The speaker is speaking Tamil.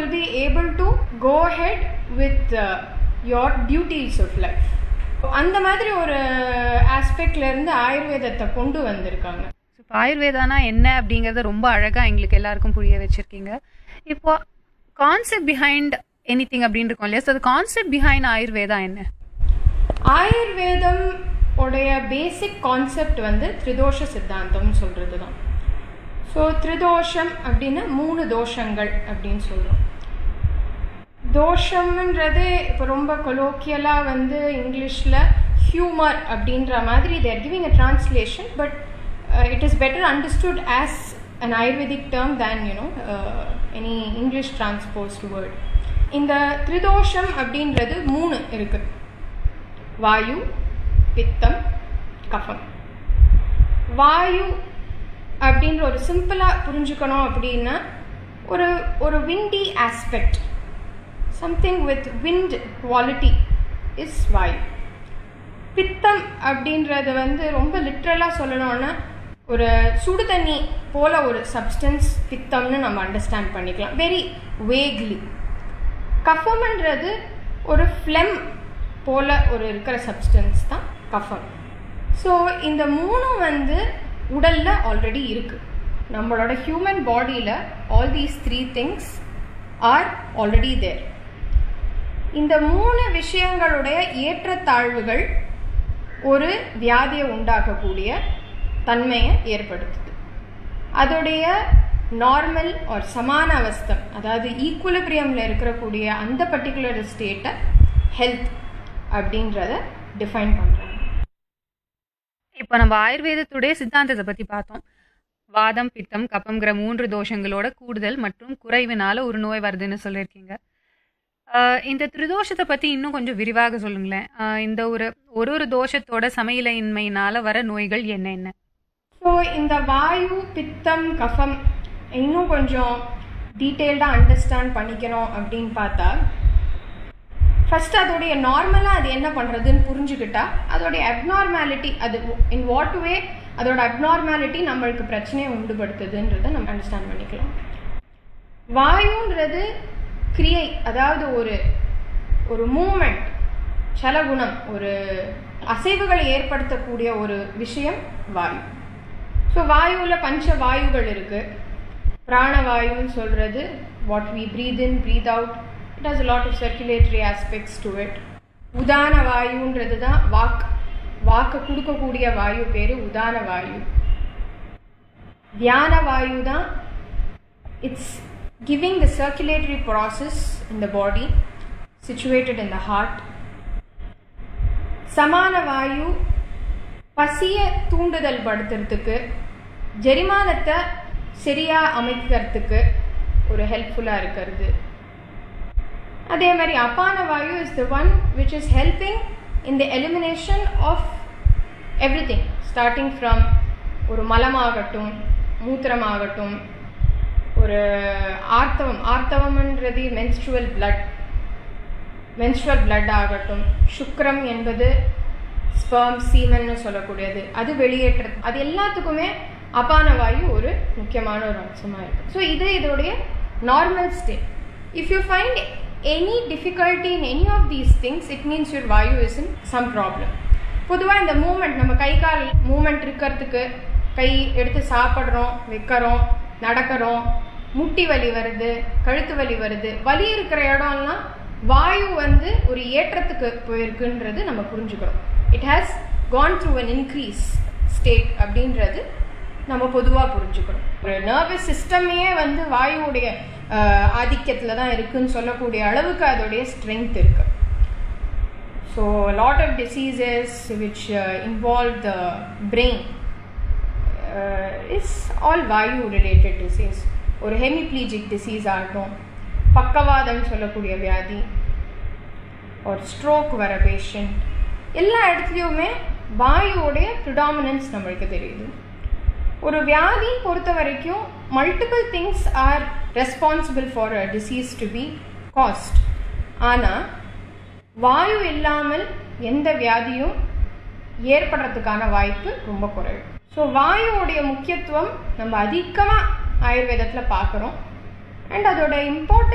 will be able to go ahead with uh, your duties of life அந்த மாதிரி ஒரு ஆஸ்பெக்ட்ல இருந்து ஆயுர்வேதத்தை கொண்டு வந்திருக்காங்க ஸோ இப்போ ஆயுர்வேதானா என்ன அப்படிங்கிறத ரொம்ப அழகாக எங்களுக்கு எல்லாருக்கும் புரிய வச்சிருக்கீங்க இப்போ கான்செப்ட் பிஹைண்ட் எனி திங் அப்படின்னு இருக்கோம் இல்லையா ஸோ அது கான்செப்ட் பிஹைண்ட் ஆயுர்வேதா என்ன ஆயுர்வேதம் உடைய பேசிக் கான்செப்ட் வந்து திரிதோஷ சித்தாந்தம்னு சொல்கிறது தான் ஸோ திரிதோஷம் அப்படின்னா மூணு தோஷங்கள் அப்படின்னு சொல்கிறோம் தோஷம்ன்றது இப்போ ரொம்ப கொலோக்கியலாக வந்து இங்கிலீஷில் ஹியூமர் அப்படின்ற மாதிரி there giving a translation but it is better understood as an ayurvedic term than you know uh, any english transposed word இந்த திரிதோஷம் அப்படின்றது மூணு இருக்கு வாயு பித்தம் கஃபம் வாயு அப்படின்ற ஒரு சிம்பிளாக புரிஞ்சுக்கணும் அப்படின்னா ஒரு ஒரு windy aspect something with wind quality is வாயு பித்தம் அப்படின்றது வந்து ரொம்ப லிட்ரலாக சொல்லணும்னா ஒரு சுடு தண்ணி போல ஒரு சப்ஸ்டன்ஸ் பித்தம்னு நம்ம அண்டர்ஸ்டாண்ட் பண்ணிக்கலாம் வெரி வேக்லி கஃபம்ன்றது ஒரு ஃப்ளெம் போல ஒரு இருக்கிற சப்ஸ்டன்ஸ் தான் கஃபம் ஸோ இந்த மூணும் வந்து உடலில் ஆல்ரெடி இருக்குது நம்மளோட ஹியூமன் பாடியில் all these three things are already there இந்த மூணு விஷயங்களுடைய ஏற்றத்தாழ்வுகள் ஒரு வியாதியை உண்டாக்கக்கூடிய தன்மையை ஏற்படுத்துது அதோடைய நார்மல் ஒரு சமான அவஸ்தம் அதாவது ஈக்குவலிபிரியமில் இருக்கக்கூடிய அந்த பர்டிகுலர் ஸ்டேட்டை ஹெல்த் அப்படின்றத டிஃபைன் பண்ணுறாங்க இப்போ நம்ம ஆயுர்வேதத்துடைய சித்தாந்தத்தை பற்றி பார்த்தோம் வாதம் பித்தம் கப்பம்ங்கிற மூன்று தோஷங்களோட கூடுதல் மற்றும் குறைவினால ஒரு நோய் வருதுன்னு சொல்லியிருக்கீங்க ஆஹ் இந்த திரிதோஷத்தை பற்றி இன்னும் கொஞ்சம் விரிவாக சொல்லுங்களேன் ஆஹ் இந்த ஒரு ஒரு ஒரு தோஷத்தோட சமையலின்மையினால வர நோய்கள் என்னென்ன ஸோ இந்த வாயு பித்தம் கஃபம் இன்னும் கொஞ்சம் டீட்டெயில்டாக அண்டர்ஸ்டாண்ட் பண்ணிக்கணும் அப்படின்னு பார்த்தா ஃபர்ஸ்ட் அதோடைய நார்மலாக அது என்ன பண்ணுறதுன்னு புரிஞ்சுக்கிட்டா அதோடைய அப்நார்மாலிட்டி அது இன் வாட் வே அதோட அப்நார்மாலிட்டி நம்மளுக்கு பிரச்சனையை உண்டுபடுத்துதுன்றதை நம்ம அண்டர்ஸ்டாண்ட் பண்ணிக்கலாம் வாயுன்றது கிரியை அதாவது ஒரு ஒரு மூமெண்ட் சலகுணம் ஒரு அசைவுகளை ஏற்படுத்தக்கூடிய ஒரு விஷயம் வாயு ஸோ வாயுவில் பஞ்ச வாயுகள் இருக்கு பிராணவாயுன்னு சொல்றது what we breathe in breathe out it has lot of circulatory aspects to it உதான வாயுன்றது தான் வாக் வாக்கை கொடுக்கக்கூடிய வாயு பேர் உதான வாயு தியான வாயு தான் it's giving the circulatory process in the body situated in the heart சமான வாயு பசிய தூண்டுதல் படுத்துறதுக்கு ஜெரிமானத்தை சரியா அமைக்கிறதுக்கு ஒரு ஹெல்ப்ஃபுல்லாக இருக்கிறது அதே மாதிரி அப்பான வாயு is the one which is helping in the elimination of everything starting from ஒரு மலமாகட்டும் மூத்திரமாகட்டும் ஒரு ஆர்த்தவம் ஆர்த்தவம்ன்றது மென்ஸ்ட்ருவல் பிளட் மென்ஸ்ட்ரல் பிளட் ஆகட்டும் சுக்ரம் என்பது ஸ்பெர்ம் சீமன்னு சொல்லக்கூடியது அது வெளியேற்றது அது எல்லாத்துக்குமே அபான வாயு ஒரு முக்கியமான ஒரு அம்சமாக இருக்குது ஸோ இது இதோடைய normal state if you find any difficulty in any of these things it means your வாயு இஸ் இன் சம் ப்ராப்ளம் பொதுவாக இந்த மூமெண்ட் நம்ம கை கால் மூமெண்ட் இருக்கிறதுக்கு கை எடுத்து சாப்பிட்றோம் வைக்கிறோம் நடக்கிறோம் முட்டி வலி வருது கழுத்து வலி வருது வலி இருக்கிற இடம்லாம் வாயு வந்து ஒரு ஏற்றத்துக்கு போயிருக்குன்றது நம்ம புரிஞ்சுக்கிறோம் it has gone through an increase state அப்படின்றது நம்ம பொதுவாக புரிஞ்சுக்கணும் ஒரு நர்வஸ் சிஸ்டமே வந்து வாயுவுடைய ஆதிக்கத்தில் தான் இருக்குன்னு சொல்லக்கூடிய அளவுக்கு அதோடைய ஸ்ட்ரென்த் இருக்கு so lot of diseases which involve the brain is all வாயு ரிலேட்டட் டிசீஸ் ஒரு ஹெமிப்ளீஜிக் டிசீஸ் ஆகட்டும் பக்கவாதம் சொல்லக்கூடிய வியாதி ஒரு ஸ்ட்ரோக் வர பேஷண்ட் எல்லா இடத்துலையுமே வாயுவோடைய ப்ரிடாமினன்ஸ் நம்மளுக்கு தெரியுது ஒரு வியாதி பொறுத்த வரைக்கும் multiple things are responsible for a disease to be caused ஆனால் வாயு இல்லாமல் எந்த வியாதியும் ஏற்படுறதுக்கான வாய்ப்பு ரொம்ப குறைவு ஸோ வாயுவோடைய முக்கியத்துவம் நம்ம அதிகமாக ஆயுர்வேதத்தில் பார்க்குறோம் அண்ட் அதோட இம்பார்ட்டன்ஸ்